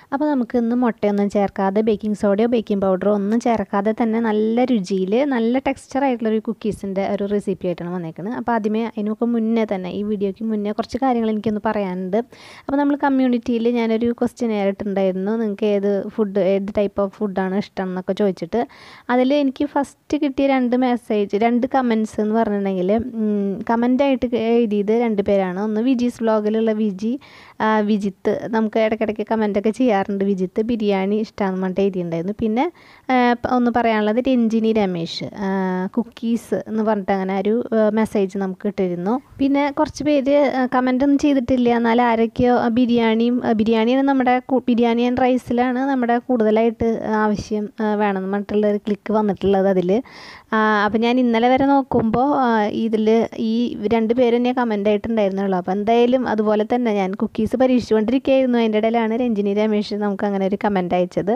അപ്പോൾ നമുക്ക് ഇന്ന് മുട്ടയൊന്നും ചേർക്കാതെ ബേക്കിംഗ് സോഡയോ ബേക്കിംഗ് പൗഡറോ ഒന്നും ചേർക്കാതെ തന്നെ നല്ല രുചിയിൽ നല്ല ടെക്സ്ചർ ആയിട്ടുള്ളൊരു കുക്കീസിൻ്റെ ഒരു റെസിപ്പി ആയിട്ടാണ് വന്നേക്കുന്നത് അപ്പോൾ ആദ്യമേ അതിനൊക്കെ മുന്നേ തന്നെ ഈ വീഡിയോയ്ക്ക് മുന്നേ കുറച്ച് കാര്യങ്ങൾ എനിക്കൊന്ന് പറയാനുണ്ട് അപ്പോൾ നമ്മൾ കമ്മ്യൂണിറ്റിയിൽ ഞാനൊരു ക്വസ്റ്റ്യൻ ഇട്ടിട്ടുണ്ടായിരുന്നു നിങ്ങൾക്ക് ഏത് ഫുഡ് ഏത് ടൈപ്പ് ഓഫ് ഫുഡാണ് ഇഷ്ടം എന്നൊക്കെ ചോദിച്ചിട്ട് അതിൽ എനിക്ക് ഫസ്റ്റ് കിട്ടിയ രണ്ട് മെസ്സേജ് രണ്ട് കമൻസ് എന്ന് പറഞ്ഞിട്ടുണ്ടെങ്കിൽ കമൻ്റായിട്ട് എഴുതിയത് രണ്ട് പേരാണ് ഒന്ന് വിജീസ് വ്ളോഗിലുള്ള വിജി ആ, വിജിത്ത് നമുക്ക് ഇടയ്ക്കിടയ്ക്ക് കമൻറ്റൊക്കെ ചെയ്യാറുണ്ട് വിജിത്ത് ബിരിയാണി ഇഷ്ടമാണെന്ന് പറഞ്ഞിട്ട് എഴുതിയിട്ടുണ്ടായിരുന്നു പിന്നെ ആ, പ- ഒന്ന് പറയാനുള്ളത് രഞ്ജിനി രമേശ് കുക്കീസ് എന്ന് പറഞ്ഞിട്ട് അങ്ങനെ ഒരു മെസ്സേജ് നമുക്ക് ഇട്ടിരുന്നു പിന്നെ കുറച്ച് പേര് കമൻ്റ് ഒന്നും ചെയ്തിട്ടില്ല എന്നാൽ ആരൊക്കെയോ ആ, ബിരിയാണിയും ആ, ബിരിയാണിയാണ് നമ്മുടെ കു- ബിരിയാണി ആൻഡ് റൈസിലാണ് നമ്മുടെ കൂടുതലായിട്ട് ആവശ്യം ആ, വേണമെന്ന് പറഞ്ഞിട്ടുള്ള ഒരു ക്ലിക്ക് വന്നിട്ടുള്ളത് അതിൽ അപ്പോൾ ഞാൻ ഇന്നലെ വരെ നോക്കുമ്പോൾ ഇതിൽ ഈ രണ്ട് പേര് തന്നെ കമൻ്റ് ആയിട്ടുണ്ടായിരുന്നുള്ളൂ അപ്പോൾ എന്തായാലും അതുപോലെ തന്നെ ഞാൻ കുക്കീസ് പരീക്ഷിച്ചുകൊണ്ടിരിക്കുകയായിരുന്നു അതിൻ്റെ ഇടയിലാണ് രഞ്ജിനി രമേശ് നമുക്ക് അങ്ങനെ ഒരു കമൻ്റ് അയച്ചത്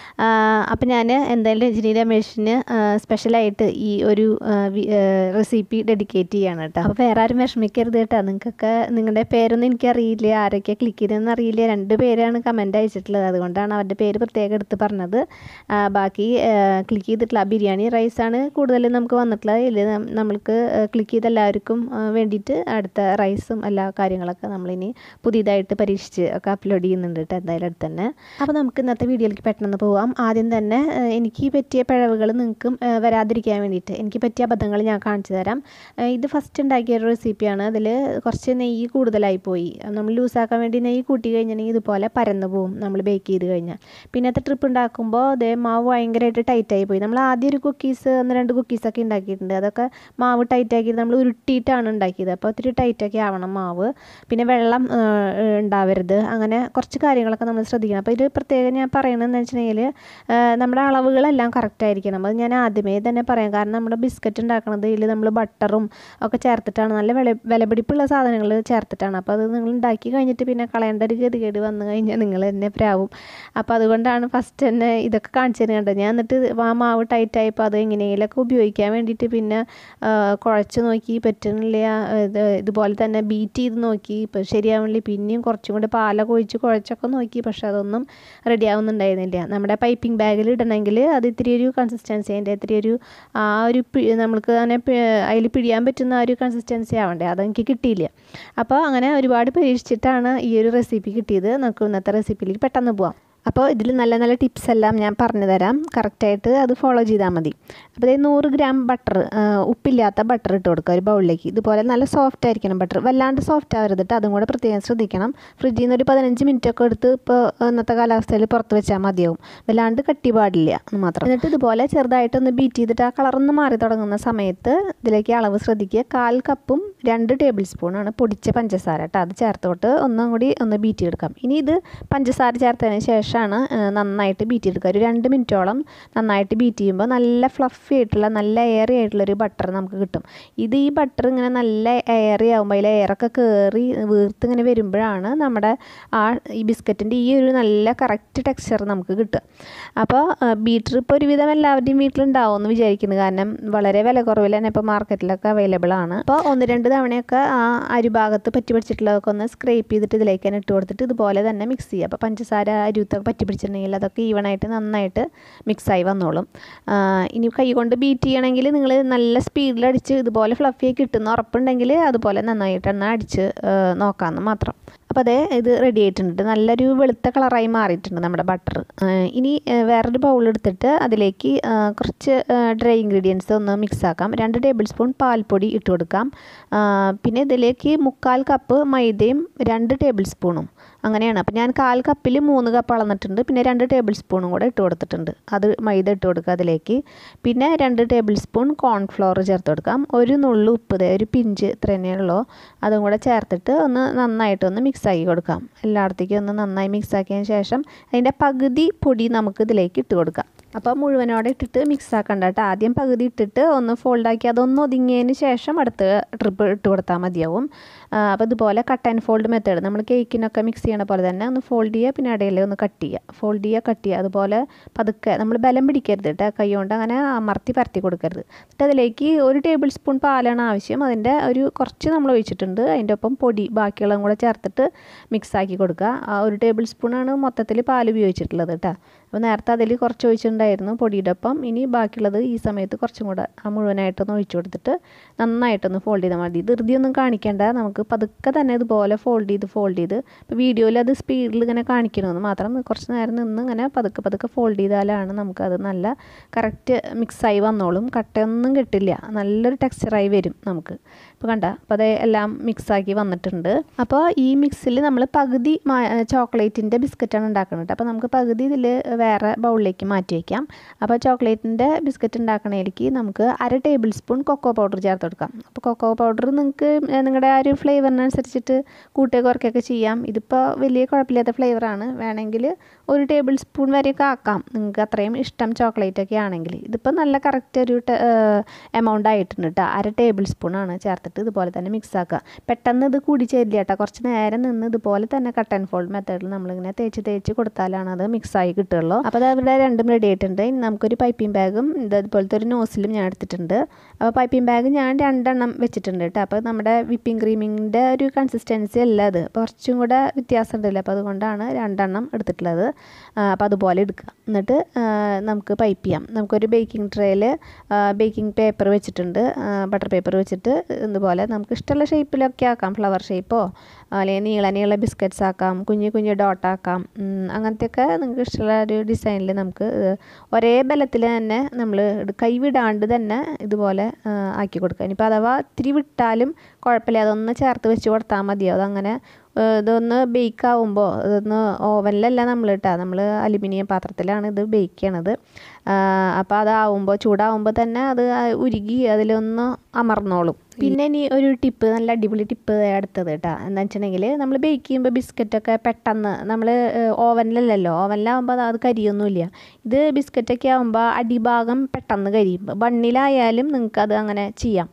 അപ്പോൾ ഞാൻ എന്തായാലും രഞ്ജിനി രമേശിന് സ്പെഷ്യലായിട്ട് ഈ ഒരു റെസിപ്പി ഡെഡിക്കേറ്റ് ചെയ്യാണ് കേട്ടോ അപ്പോൾ വേറെ ആരും വിഷമിക്കരുത് കേട്ടോ നിങ്ങൾക്കൊക്കെ നിങ്ങളുടെ പേരൊന്നും എനിക്കറിയില്ല ആരൊക്കെ ക്ലിക്ക് ചെയ്തതെന്ന് അറിയില്ല രണ്ട് പേരാണ് കമൻ്റ് അയച്ചിട്ടുള്ളത് അതുകൊണ്ടാണ് അവരുടെ പേര് പ്രത്യേകം എടുത്ത് പറഞ്ഞത് ആ, ബാക്കി ക്ലിക്ക് ചെയ്തിട്ടുള്ള ബിരിയാണി റൈസാണ് കൂടുതലും നമുക്ക് വന്നിട്ടുള്ളത് ഇതിൽ നമ്മൾക്ക് ക്ലിക്ക് ചെയ്ത എല്ലാവർക്കും ആ, വേണ്ടിയിട്ട് അടുത്ത റൈസും എല്ലാ കാര്യങ്ങളൊക്കെ നമ്മളിനി പുതിയതായിട്ട് പരീക്ഷിച്ച് ഒക്കെ അപ്ലോഡ് ചെയ്യുന്നുണ്ട് കേട്ടോ എന്തായാലും അടുത്ത് തന്നെ അപ്പോൾ നമുക്ക് ഇന്നത്തെ വീഡിയോയിലേക്ക് പെട്ടെന്ന് പോവാം ആദ്യം തന്നെ ആ, എനിക്ക് പറ്റിയ പിഴവുകൾ നിങ്ങൾക്കും ആ, വരാതിരിക്കാൻ വേണ്ടിയിട്ട് എനിക്ക് പറ്റിയ അബദ്ധങ്ങൾ ഞാൻ കാണിച്ചു തരാം ആ, ഇത് ഫസ്റ്റ് ഉണ്ടാക്കിയ ഒരു റെസിപ്പിയാണ് അതിൽ കുറച്ച് നെയ്യ് കൂടുതലായി പോയി നമ്മൾ ലൂസാക്കാൻ വേണ്ടി നെയ്യ് കൂട്ടി കഴിഞ്ഞിട്ടുണ്ടെങ്കിൽ ഇതുപോലെ പരന്നു പോകും നമ്മൾ ബേക്ക് ചെയ്ത് കഴിഞ്ഞാൽ പിന്നത്തെ ട്രിപ്പ് ഉണ്ടാക്കുമ്പോൾ അതേ മാവ് ഭയങ്കരമായിട്ട് ടൈറ്റായി പോയി നമ്മൾ ആദ്യം ഒരു കുക്കീസ് ഒന്ന് രണ്ട് കുക്കീസൊക്കെ ഉണ്ടാക്കിയിട്ടുണ്ട് അതൊക്കെ മാവ് ടൈറ്റാക്കി നമ്മൾ ഉരുട്ടിയിട്ടാണ് ഉണ്ടാക്കിയത് അപ്പോൾ ഒത്തിരി ടൈറ്റൊക്കെ ആവണം മാവ് പിന്നെ വെള്ളം ആ, ഉണ്ടാവരുത് അങ്ങനെ കുറച്ച് കാര്യങ്ങളൊക്കെ നമ്മൾ ശ്രദ്ധിക്കണം അപ്പോൾ ഇത് പ്രത്യേകം ഞാൻ പറയണതെന്ന് വെച്ചിട്ടുണ്ടെങ്കിൽ നമ്മുടെ അളവുകളെല്ലാം കറക്റ്റ് ആയിരിക്കണം അത് ഞാൻ ആദ്യമേ തന്നെ പറയാം കാരണം നമ്മുടെ ബിസ്ക്കറ്റ് ഉണ്ടാക്കണത് ഇതിൽ നമ്മൾ ബട്ടറും ഒക്കെ ചേർത്തിട്ടാണ് നല്ല വില വിലപിടിപ്പുള്ള സാധനങ്ങൾ ചേർത്തിട്ടാണ് അപ്പോൾ അത് നിങ്ങൾ ഉണ്ടാക്കി കഴിഞ്ഞിട്ട് പിന്നെ കളയേണ്ട ഒരു ഗതികേട് വന്നു കഴിഞ്ഞാൽ നിങ്ങൾ തന്നെ പ്രാവും അപ്പോൾ അതുകൊണ്ടാണ് ഫസ്റ്റ് തന്നെ ഇതൊക്കെ കാണിച്ചു തരുന്നത് ഞാൻ എന്നിട്ട് ആ മാവ് ടൈറ്റായപ്പോൾ അത് എങ്ങനെയെങ്കിലൊക്കെ ഉപയോഗിക്കാൻ വേണ്ടിയിട്ട് പിന്നെ ആ, കുഴച്ച് നോക്കി പറ്റുന്നില്ല ഇത് ഇതുപോലെ തന്നെ ബീറ്റ് ചെയ്ത് നോക്കി ഇപ്പോൾ ശരിയാവണില്ല പിന്നെയും കുറച്ചും കൂടി പാലൊക്കെ ഒഴിച്ച് കുഴച്ചൊക്കെ നോക്കി പക്ഷെ അതൊന്നും റെഡി ആവുന്നുണ്ടായിരുന്നില്ല നമ്മുടെ പൈപ്പിംഗ് ബാഗിൽ ഇടണമെങ്കിൽ അത് ഇത്തിരി ഒരു കൺസിസ്റ്റൻസി അതിൻ്റെ ഇത്തിരി ഒരു ആ ഒരു പി- നമ്മൾക്ക് അങ്ങനെ അതിൽ പിടിയാൻ പറ്റുന്ന ആ ഒരു കൺസിസ്റ്റൻസി ആവണ്ടേ അതെനിക്ക് കിട്ടിയില്ല അപ്പോൾ അങ്ങനെ ഒരുപാട് പരീക്ഷിച്ചിട്ടാണ് ഈ ഒരു റെസിപ്പി കിട്ടിയത് നമുക്ക് ഇന്നത്തെ റെസിപ്പിയിലേക്ക് പെട്ടെന്ന് പോവാം അപ്പോൾ ഇതിൽ നല്ല നല്ല ടിപ്സ് എല്ലാം ഞാൻ പറഞ്ഞു തരാം കറക്റ്റായിട്ട് അത് ഫോളോ ചെയ്താൽ മതി അപ്പോൾ ഇതേ നൂറ് ഗ്രാം ബട്ടർ ഉപ്പില്ലാത്ത ബട്ടർ ഇട്ട് കൊടുക്കുക ഒരു ബൗളിലേക്ക് ഇതുപോലെ നല്ല സോഫ്റ്റ് ആയിരിക്കണം ബട്ടർ വല്ലാണ്ട് സോഫ്റ്റ് ആവരുത് കേട്ടോ അതും കൂടെ പ്രത്യേകം ശ്രദ്ധിക്കണം ഫ്രിഡ്ജിൽ നിന്ന് ഒരു പതിനഞ്ച് മിനിറ്റ് ഒക്കെ എടുത്ത് ഇപ്പോൾ ഇന്നത്തെ കാലാവസ്ഥയിൽ പുറത്ത് വെച്ചാൽ മതിയാവും വല്ലാണ്ട് കട്ടി പാടില്ല എന്ന് മാത്രം എന്നിട്ട് ഇതുപോലെ ചെറുതായിട്ടൊന്ന് ബീറ്റ് ചെയ്തിട്ട് ആ കളറൊന്ന് മാറി തുടങ്ങുന്ന സമയത്ത് ഇതിലേക്ക് അളവ് ശ്രദ്ധിക്കുക കാൽ കപ്പും രണ്ട് ടേബിൾ സ്പൂണാണ് പൊടിച്ച പഞ്ചസാര കേട്ടോ അത് ചേർത്തോട്ട് ഒന്നും കൂടി ഒന്ന് ബീറ്റ് ചെയ്തെടുക്കാം ഇനി ഇത് പഞ്ചസാര ചേർത്തതിന് ശേഷമാണ് ആ, നന്നായിട്ട് ബീറ്റ് ചെയ്തെടുക്കുക ഒരു രണ്ട് മിനിറ്റോളം നന്നായിട്ട് ബീറ്റ് ചെയ്യുമ്പോൾ നല്ല ഫ്ലഫി ആയിട്ടുള്ള നല്ല എയറി ആയിട്ടുള്ളൊരു ബട്ടർ നമുക്ക് കിട്ടും ഇത് ഈ ബട്ടർ ഇങ്ങനെ നല്ല എയറി ആകുമ്പോൾ അതിൽ എയറൊക്കെ കയറി വീർത്ത് ഇങ്ങനെ വരുമ്പോഴാണ് നമ്മുടെ ആ ഈ ബിസ്ക്കറ്റിൻ്റെ ഈ ഒരു നല്ല കറക്റ്റ് ടെക്സ്ചർ നമുക്ക് കിട്ടുക അപ്പോൾ ബീറ്റർ ഇപ്പോൾ ഒരുവിധം എല്ലാവരുടെയും വീട്ടിലുണ്ടാവും എന്ന് വിചാരിക്കുന്നു കാരണം വളരെ വില കുറവിൽ തന്നെ ഇപ്പോൾ മാർക്കറ്റിലൊക്കെ അവൈലബിൾ ആണ് അപ്പോൾ ഒന്ന് രണ്ട് തവണയൊക്കെ ആ അരിഭാഗത്ത് പറ്റി പിടിച്ചിട്ടുള്ളതൊക്കെ ഒന്ന് സ്ക്രേപ്പ് ചെയ്തിട്ട് ഇതിലേക്ക് തന്നെ ഇട്ട് കൊടുത്തിട്ട് ഇതുപോലെ തന്നെ മിക്സ് ചെയ്യുക അപ്പോൾ പഞ്ചസാര അരുത്തൊക്കെ പറ്റി പിടിച്ചിട്ടുണ്ടെങ്കിൽ അതൊക്കെ ഈവണായിട്ട് നന്നായിട്ട് മിക്സായി വന്നോളും ആ, ഇനി കൈ കൊണ്ട് ബീറ്റ് ചെയ്യണമെങ്കിൽ നിങ്ങൾ നല്ല സ്പീഡിൽ അടിച്ച് ഇതുപോലെ ഫ്ലഫിയായി കിട്ടുന്ന ഉറപ്പുണ്ടെങ്കിൽ അതുപോലെ നന്നായിട്ട് തന്നെ അടിച്ച് ആ, നോക്കാമെന്ന് മാത്രം അപ്പോൾ അതേ ഇത് റെഡി ആയിട്ടുണ്ട് നല്ലൊരു വെളുത്ത കളറായി മാറിയിട്ടുണ്ട് നമ്മുടെ ബട്ടർ ഇനി ആ, വേറൊരു ബൗൾ എടുത്തിട്ട് അതിലേക്ക് ആ, കുറച്ച് ഡ്രൈ ഇൻഗ്രീഡിയൻസ് ഒന്ന് മിക്സ് ആക്കാം രണ്ട് ടേബിൾ സ്പൂൺ പാൽപ്പൊടി ഇട്ട് കൊടുക്കാം ആ, പിന്നെ ഇതിലേക്ക് മുക്കാൽ കപ്പ് മൈദയും രണ്ട് ടേബിൾ സ്പൂണും അങ്ങനെയാണ് അപ്പോൾ ഞാൻ കാൽ കപ്പിൽ മൂന്ന് കപ്പ് അളന്നിട്ടുണ്ട് പിന്നെ രണ്ട് ടേബിൾ സ്പൂണും കൂടെ ഇട്ട് കൊടുത്തിട്ടുണ്ട് അത് മൈദ ഇട്ട് കൊടുക്കുക അതിലേക്ക് പിന്നെ രണ്ട് ടേബിൾ സ്പൂൺ കോൺഫ്ലോർ ചേർത്ത് കൊടുക്കാം ഒരു നുള്ളു ഉപ്പ് ദേ ഒരു പിഞ്ച് ഇത്ര തന്നെയുള്ളൂ അതും കൂടെ ചേർത്തിട്ട് ഒന്ന് നന്നായിട്ടൊന്ന് മിക്സ് ആക്കി കൊടുക്കാം എല്ലായിടത്തേക്കും ഒന്ന് നന്നായി മിക്സ് ആക്കിയതിന് ശേഷം അതിൻ്റെ പകുതി പൊടി നമുക്ക് ഇതിലേക്ക് ഇട്ട് കൊടുക്കാം അപ്പോൾ മുഴുവനോടെ ഇട്ടിട്ട് മിക്സ് ആക്കണ്ട കേട്ടോ ആദ്യം പകുതി ഇട്ടിട്ട് ഒന്ന് ഫോൾഡാക്കി അതൊന്ന് ഒതുങ്ങിയതിന് ശേഷം അടുത്ത ട്രിപ്പ് ഇട്ട് കൊടുത്താൽ മതിയാവും അപ്പോൾ ഇതുപോലെ കട്ട് ആൻഡ് ഫോൾഡ് മെത്തേഡ് നമ്മൾ കേക്കിനൊക്കെ മിക്സ് ചെയ്യണ പോലെ തന്നെ ഒന്ന് ഫോൾഡ് ചെയ്യുക പിന്നെ ഇടയിൽ ഒന്ന് കട്ട് ചെയ്യുക ഫോൾഡ് ചെയ്യുക കട്ട് ചെയ്യുക അതുപോലെ പതുക്കെ നമ്മൾ ബലം പിടിക്കരുത് കേട്ടോ കൈ കൊണ്ട് അങ്ങനെ അമർത്തി പരത്തി കൊടുക്കരുത് എന്നിട്ട് അതിലേക്ക് ഒരു ടേബിൾ സ്പൂൺ പാലാണ് ആവശ്യം അതിൻ്റെ ഒരു കുറച്ച് നമ്മൾ ഒഴിച്ചിട്ടുണ്ട് അതിൻ്റെ ഒപ്പം പൊടി ബാക്കിയുള്ളതും കൂടെ ചേർത്തിട്ട് മിക്സ് ആക്കി കൊടുക്കുക ആ ഒരു ടേബിൾ സ്പൂണാണ് മൊത്തത്തിൽ പാൽ ഉപയോഗിച്ചിട്ടുള്ളത് കേട്ടോ അപ്പോൾ നേരത്തെ അതിൽ കുറച്ച് ഒഴിച്ചിട്ടുണ്ടായിരുന്നു പൊടിയുടെ ഒപ്പം ഇനി ബാക്കിയുള്ളത് ഈ സമയത്ത് കുറച്ചും കൂടെ ആ മുഴുവനായിട്ടൊന്ന് ഒഴിച്ചു കൊടുത്തിട്ട് നന്നായിട്ടൊന്ന് ഫോൾഡ് ചെയ്താൽ മതി ധൃതിയൊന്നും കാണിക്കേണ്ട നമുക്ക് പതുക്കെ തന്നെ ഇതുപോലെ ഫോൾഡ് ചെയ്ത് ഫോൾഡ് ചെയ്ത് ഇപ്പോൾ വീഡിയോയിൽ അത് സ്പീഡിൽ ഇങ്ങനെ കാണിക്കണമെന്ന് മാത്രം കുറച്ച് നേരം നിന്ന് ഇങ്ങനെ പതുക്കെ പതുക്കെ ഫോൾഡ് ചെയ്താലാണ് നമുക്കത് നല്ല കറക്റ്റ് മിക്സായി വന്നോളും കട്ടയൊന്നും കിട്ടില്ല നല്ലൊരു ടെക്സ്ചറായി വരും നമുക്ക് ഇപ്പോൾ കണ്ട അപ്പോൾ അത് എല്ലാം മിക്സാക്കി വന്നിട്ടുണ്ട് അപ്പോൾ ഈ മിക്സിൽ നമ്മൾ പകുതി ചോക്ലേറ്റിൻ്റെ ബിസ്ക്കറ്റാണ് ഉണ്ടാക്കുന്നത് അപ്പോൾ നമുക്ക് പകുതി ഇതിൽ വേറെ ബൗളിലേക്ക് മാറ്റി വയ്ക്കാം അപ്പോൾ ചോക്ലേറ്റിൻ്റെ ബിസ്ക്കറ്റ് ഉണ്ടാക്കണേലേക്ക് നമുക്ക് അര ടേബിൾ സ്പൂൺ കൊക്കോ പൗഡർ ചേർത്ത് കൊടുക്കാം അപ്പോൾ കൊക്കോ പൗഡർ നിങ്ങൾക്ക് നിങ്ങളുടെ ആ ഒരു ഫ്ലേവറിനനുസരിച്ചിട്ട് കൂട്ടുക കുറയ്ക്കുകയൊക്കെ ചെയ്യാം ഇതിപ്പോൾ വലിയ കുഴപ്പമില്ലാത്ത ഫ്ലേവറാണ് വേണമെങ്കിൽ ഒരു ടേബിൾ സ്പൂൺ വരെയൊക്കെ ആക്കാം നിങ്ങൾക്ക് അത്രയും ഇഷ്ടം ചോക്ലേറ്റ് ഒക്കെ ആണെങ്കിൽ ഇതിപ്പോൾ നല്ല കറക്റ്റ് ഒരു എമൗണ്ട് ആയിട്ടുണ്ട് കേട്ടോ അര ടേബിൾ സ്പൂണാണ് ചേർത്തിട്ട് ഇതുപോലെ തന്നെ മിക്സ് ആക്കുക പെട്ടെന്ന് ഇത് കൂടി ചേരില്ല കേട്ടോ കുറച്ച് നേരം നിന്ന് ഇതുപോലെ തന്നെ കട്ട് ആൻഡ് ഫോൾഡ് മെത്തേഡിൽ നമ്മളിങ്ങനെ തേച്ച് തേച്ച് കൊടുത്താലാണ് അത് മിക്സായി കിട്ടുള്ളൂ അപ്പോൾ അത് അവിടെ രണ്ടും റെഡി ആയിട്ടുണ്ട് ഇനി നമുക്കൊരു പൈപ്പിംഗ് ബാഗും ഇതുപോലത്തെ ഒരു നോസിലും ഞാൻ എടുത്തിട്ടുണ്ട് അപ്പോൾ പൈപ്പിംഗ് ബാഗ് ഞാൻ രണ്ടെണ്ണം വെച്ചിട്ടുണ്ട് കേട്ടോ അപ്പോൾ നമ്മുടെ വിപ്പിംഗ് ക്രീമിൻ്റെ ഒരു കൺസിസ്റ്റൻസി അല്ല അത് കുറച്ചും കൂടെ വ്യത്യാസം ഉണ്ടല്ലോ അപ്പോൾ അതുകൊണ്ടാണ് രണ്ടെണ്ണം എടുത്തിട്ടുള്ളത് അപ്പോൾ അതുപോലെ എടുക്കുക എന്നിട്ട് നമുക്ക് പൈപ്പ് ചെയ്യാം നമുക്കൊരു ബേക്കിംഗ് ട്രേയിൽ ബേക്കിംഗ് പേപ്പർ വെച്ചിട്ടുണ്ട് ബട്ടർ പേപ്പർ വെച്ചിട്ട് ഇതുപോലെ നമുക്ക് ഇഷ്ടമുള്ള ഷേപ്പിലൊക്കെ ആക്കാം ഫ്ലവർ ഷേപ്പോ അല്ലെങ്കിൽ നീള നീള ബിസ്ക്കറ്റ്സ് ആക്കാം കുഞ്ഞു കുഞ്ഞു ഡോട്ട് ആക്കാം അങ്ങനത്തെയൊക്കെ നിങ്ങൾക്ക് ഇഷ്ടമുള്ള ഒരു ഡിസൈനിൽ നമുക്ക് ഒരേ ബലത്തിൽ തന്നെ നമ്മൾ കൈവിടാണ്ട് തന്നെ ഇതുപോലെ ആക്കി കൊടുക്കുക ഇനിയിപ്പോൾ അഥവാ ഇത്തിരി വിട്ടാലും കുഴപ്പമില്ല അതൊന്ന് ചേർത്ത് വെച്ച് കൊടുത്താൽ മതിയോ അതങ്ങനെ ഇതൊന്ന് ബേക്ക് ആവുമ്പോൾ ഇതൊന്ന് ഓവനിലല്ല നമ്മൾ ഇട്ടാൽ നമ്മൾ അലുമിനിയം പാത്രത്തിലാണ് ഇത് ബേക്ക് ചെയ്യണത് അപ്പോൾ അതാവുമ്പോൾ ചൂടാവുമ്പോൾ തന്നെ അത് ഉരുകി അതിലൊന്ന് അമർന്നോളും പിന്നെ ഇനി ഒരു ടിപ്പ് നല്ല അടിപൊളി ടിപ്പ് അടുത്തത് കേട്ടോ എന്താ വെച്ചിട്ടുണ്ടെങ്കിൽ നമ്മൾ ബേക്ക് ചെയ്യുമ്പോൾ ബിസ്ക്കറ്റൊക്കെ പെട്ടെന്ന് നമ്മൾ ഓവനിലല്ലല്ലോ ഓവനിലാവുമ്പോൾ അത് കരിയൊന്നുമില്ല ഇത് ബിസ്ക്കറ്റൊക്കെ ആകുമ്പോൾ അടിഭാഗം പെട്ടെന്ന് കരിയും ബണ്ണിലായാലും നിങ്ങൾക്ക് അത് അങ്ങനെ ചെയ്യാം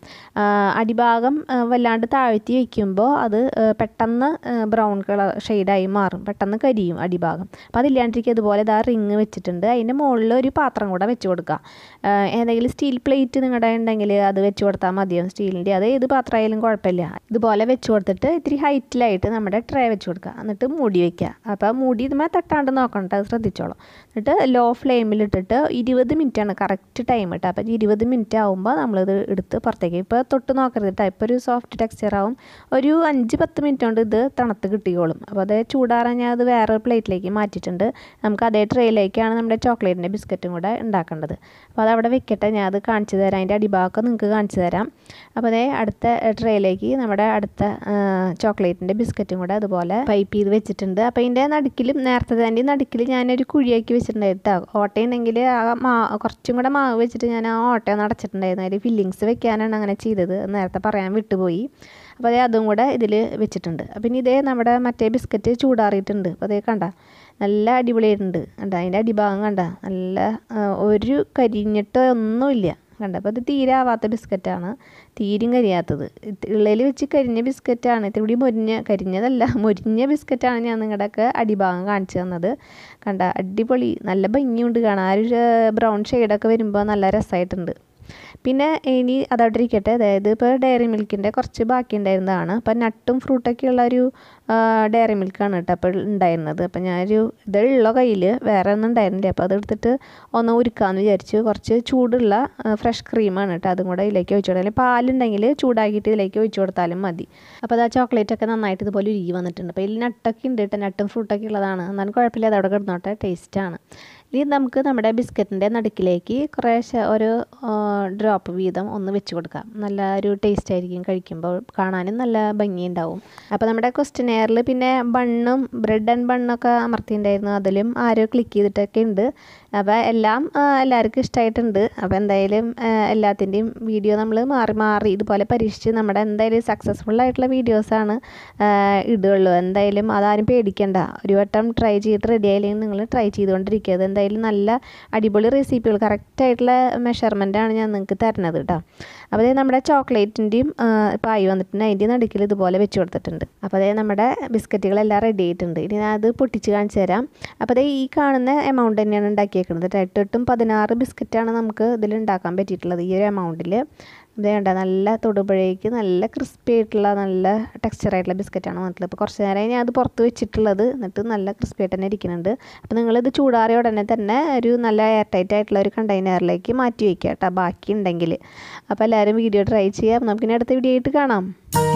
അടിഭാഗം വല്ലാണ്ട് താഴ്ത്തി വയ്ക്കുമ്പോൾ അത് പെട്ടെന്ന് ബ്രൗൺ കളർ ഷെയ്ഡായി മാറും പെട്ടെന്ന് കരിയും അടിഭാഗം അപ്പോൾ അതില്ലാണ്ടിരിക്കുക ഇതുപോലെ ഇതാ റിങ് വെച്ചിട്ടുണ്ട് അതിൻ്റെ മുകളിൽ ഒരു പാത്രം കൂടെ വെച്ച് കൊടുക്കുക ഏതെങ്കിലും സ്റ്റീൽ പ്ലേറ്റ് നിങ്ങളുടെ ഉണ്ടെങ്കിൽ അത് വെച്ച് കൊടുത്താൽ മതിയാവും സ്റ്റീലിൻ്റെ അത് ഏത് പാത്രമായാലും കുഴപ്പമില്ല ഇതുപോലെ വെച്ച് കൊടുത്തിട്ട് ഇത്തിരി ഹൈറ്റിലായിട്ട് നമ്മുടെ ട്രേ വെച്ച് കൊടുക്കുക എന്നിട്ട് മൂടി വയ്ക്കുക അപ്പോൾ മൂടി ഇതുമേ തട്ടാണ്ട് നോക്കണ്ട അത് ശ്രദ്ധിച്ചോളൂ എന്നിട്ട് ലോ ഫ്ലെയിമിലിട്ടിട്ട് ഇരുപത് മിനിറ്റാണ് കറക്റ്റ് ടൈം കേട്ടോ അപ്പോൾ ഇരുപത് മിനിറ്റ് ആകുമ്പോൾ നമ്മളിത് എടുത്ത് പുറത്തേക്ക് ഇപ്പോൾ തൊട്ട് നോക്കരുത് കേട്ടോ ഇപ്പോൾ ഒരു സോഫ്റ്റ് ടെക്സ്ചർ ആവും ഒരു അഞ്ച് പത്ത് മിനിറ്റ് കൊണ്ട് ഇത് തണുത്ത് കിട്ടിക്കോളും അപ്പോൾ അത് ചൂടാറാൻ ഞാൻ അത് വേറെ പ്ലേറ്റിലേക്ക് മാറ്റിയിട്ടുണ്ട് നമുക്ക് അതേ ട്രേയിലേക്കാണ് നമ്മുടെ ചോക്ലേറ്റിൻ്റെ ബിസ്ക്കറ്റും കൂടെ ഉണ്ടാക്കേണ്ടത് അപ്പോൾ അത് അവിടെ വെക്കട്ടെ ഞാൻ അത് കാണിച്ചു തരാം അതിൻ്റെ അടിഭാഗം നിങ്ങൾക്ക് കാണിച്ചു തരാം അപ്പോൾ അതേ അടുത്ത ട്രേയിലേക്ക് നമ്മുടെ അടുത്ത ചോക്ലേറ്റിൻ്റെ ബിസ്ക്കറ്റും കൂടെ അതുപോലെ പൈപ്പ് ചെയ്ത് വെച്ചിട്ടുണ്ട് അപ്പോൾ ഇതിൻ്റെ നടുക്കിലും നേരത്തെ തന്നെ നടുക്കിൽ ഞാനൊരു കുഴിയാക്കി വെച്ചിട്ടുണ്ടായിരുന്നു കേട്ടോ ഓട്ടയുണ്ടെങ്കിൽ ആ മാ കുറച്ചും കൂടെ മാവ് വെച്ചിട്ട് ഞാൻ ആ ഓട്ടയൊന്ന് അടച്ചിട്ടുണ്ടായിരുന്നു അതിൽ ഫില്ലിങ്സ് വെക്കാനാണ് അങ്ങനെ ചെയ്തത് നേരത്തെ പറയാൻ വിട്ടുപോയി അപ്പോൾ അതേ അതും കൂടെ ഇതിൽ വെച്ചിട്ടുണ്ട് അപ്പം ഇനി ഇതേ നമ്മുടെ മറ്റേ ബിസ്ക്കറ്റ് ചൂടാറിയിട്ടുണ്ട് അപ്പോൾ അതേ കണ്ട നല്ല അടിപൊളിയായിട്ടുണ്ട് കണ്ട അതിൻ്റെ അടിഭാഗം കണ്ട നല്ല ഒരു കരിഞ്ഞിട്ട് ഒന്നുമില്ല കണ്ട അപ്പോൾ ഇത് തീരെ ആവാത്ത ബിസ്ക്കറ്റാണ് തീരും കരിയാത്തത് ഉള്ളിൽ വെച്ച് കരിഞ്ഞ ബിസ്ക്കറ്റാണ് ഇത്തിരി മൊരിഞ്ഞ കരിഞ്ഞതല്ല മൊരിഞ്ഞ ബിസ്ക്കറ്റാണ് ഞാൻ നിങ്ങളുടെയൊക്കെ അടിഭാഗം കാണിച്ചു തന്നത് കണ്ട അടിപൊളി നല്ല ഭംഗിയുണ്ട് കാണാൻ ആ ഒരു ബ്രൗൺ ഷെയ്ഡൊക്കെ വരുമ്പോൾ നല്ല രസമായിട്ടുണ്ട് പിന്നെ ഇനി അതവിടെ ഇരിക്കട്ടെ അതായത് ഇപ്പോൾ ഡയറി മിൽക്കിൻ്റെ കുറച്ച് ബാക്കി ഉണ്ടായിരുന്നതാണ് അപ്പം നട്ടും ഫ്രൂട്ടൊക്കെ ഉള്ള ഒരു ഡയറി മിൽക്കാണ് കേട്ടോ അപ്പോൾ ഉണ്ടായിരുന്നത് അപ്പം ഞാനൊരു ഇതുള്ള കയ്യിൽ വേറെ ഒന്നും ഉണ്ടായിരുന്നില്ല അപ്പോൾ അതെടുത്തിട്ട് ഒന്ന് ഉരുക്കാമെന്ന് വിചാരിച്ചു കുറച്ച് ചൂടുള്ള ഫ്രഷ് ക്രീമാണ് കേട്ടോ അതും കൂടെ ഇതിലേക്ക് ഒഴിച്ചു കൊടുത്താൽ പാലുണ്ടെങ്കിൽ ചൂടാക്കിയിട്ട് ഇതിലേക്ക് ഒഴിച്ചു കൊടുത്താലും മതി അപ്പോൾ അത് ആ ചോക്ലേറ്റ് ഒക്കെ നന്നായിട്ട് ഇതുപോലെ ഉരുകി വന്നിട്ടുണ്ട് അപ്പോൾ ഇതിൽ നട്ടൊക്കെ ഉണ്ട് കേട്ടോ നട്ടും ഫ്രൂട്ടൊക്കെ ഉള്ളതാണ് എന്നാലും കുഴപ്പമില്ല അതവിടെ കിടന്നോട്ടെ ടേസ്റ്റാണ് ഇനി നമുക്ക് നമ്മുടെ ബിസ്ക്കറ്റിൻ്റെ നടുക്കിലേക്ക് കുറേശ്ശെ ഒരു ഡ്രോപ്പ് വീതം ഒന്ന് വെച്ച് കൊടുക്കാം നല്ല ഒരു ടേസ്റ്റ് ആയിരിക്കും കഴിക്കുമ്പോൾ കാണാനും നല്ല ഭംഗിയുണ്ടാവും അപ്പോൾ നമ്മുടെ ക്വസ്റ്റ്യൻ എയറിൽ പിന്നെ ബണ്ണും ബ്രെഡ് ആൻഡ് ബണ്ണൊക്കെ അമർത്തിയിട്ടുണ്ടായിരുന്നു അതിലും ആരോ ക്ലിക്ക് ചെയ്തിട്ടൊക്കെ ഉണ്ട് അപ്പോൾ എല്ലാം എല്ലാവർക്കും ഇഷ്ടമായിട്ടുണ്ട് അപ്പോൾ എന്തായാലും എല്ലാത്തിൻ്റെയും വീഡിയോ നമ്മൾ മാറി മാറി ഇതുപോലെ പരീക്ഷിച്ച് നമ്മുടെ എന്തായാലും സക്സസ്ഫുൾ ആയിട്ടുള്ള വീഡിയോസാണ് ഇടുകയുള്ളൂ എന്തായാലും അതാരും പേടിക്കണ്ട ഒരു വട്ടം ട്രൈ ചെയ്ത് റെഡി ആയില്ലെങ്കിൽ നിങ്ങൾ ട്രൈ ചെയ്തുകൊണ്ടിരിക്കുക അത് എന്തായാലും നല്ല അടിപൊളി റെസിപ്പികൾ കറക്റ്റായിട്ടുള്ള മെഷർമെൻറ്റാണ് ഞാൻ നിങ്ങൾക്ക് തരുന്നത് കേട്ടോ അപ്പോൾ അതേ നമ്മുടെ ചോക്ലേറ്റിൻ്റെയും ഇപ്പോൾ ആയി വന്നിട്ടുണ്ട് അതിൻ്റെ നടുക്കിൽ ഇതുപോലെ വെച്ച് കൊടുത്തിട്ടുണ്ട് അപ്പോൾ അതേ നമ്മുടെ ബിസ്ക്കറ്റുകളെല്ലാം റെഡി ആയിട്ടുണ്ട് ഇനി ഞാൻ അത് പൊട്ടിച്ച് കാണിച്ചു തരാം അപ്പോൾ അതേ ഈ കാണുന്ന എമൗണ്ട് തന്നെയാണ് ഉണ്ടാക്കിയേക്കുന്നത് എട്ടെട്ടും പതിനാറ് ബിസ്ക്കറ്റാണ് നമുക്ക് ഇതിൽ ഉണ്ടാക്കാൻ പറ്റിയിട്ടുള്ളത് ഈ ഒരു എമൗണ്ടിൽ ഇതേ കണ്ട നല്ല തൊടുമ്പോഴേക്ക് നല്ല ക്രിസ്പി ആയിട്ടുള്ള നല്ല ടെക്സ്ചർ ആയിട്ടുള്ള ബിസ്ക്കറ്റാണ് വന്നിട്ടുള്ളത് അപ്പോൾ കുറച്ച് നേരം ഞാൻ അത് പുറത്ത് വെച്ചിട്ടുള്ളത് എന്നിട്ട് നല്ല ക്രിസ്പി ആയിട്ട് തന്നെ ഇരിക്കുന്നുണ്ട് അപ്പോൾ നിങ്ങളിത് ചൂടാറിയ ഉടനെ തന്നെ ഒരു നല്ല എയർ ടൈറ്റ് ആയിട്ടുള്ള ഒരു കണ്ടെയ്നറിലേക്ക് മാറ്റി വയ്ക്കുക കേട്ടോ ബാക്കി ഉണ്ടെങ്കിൽ അപ്പോൾ എല്ലാവരും വീഡിയോ ട്രൈ ചെയ്യാം നമുക്കിനി അടുത്ത വീഡിയോ ആയിട്ട് കാണാം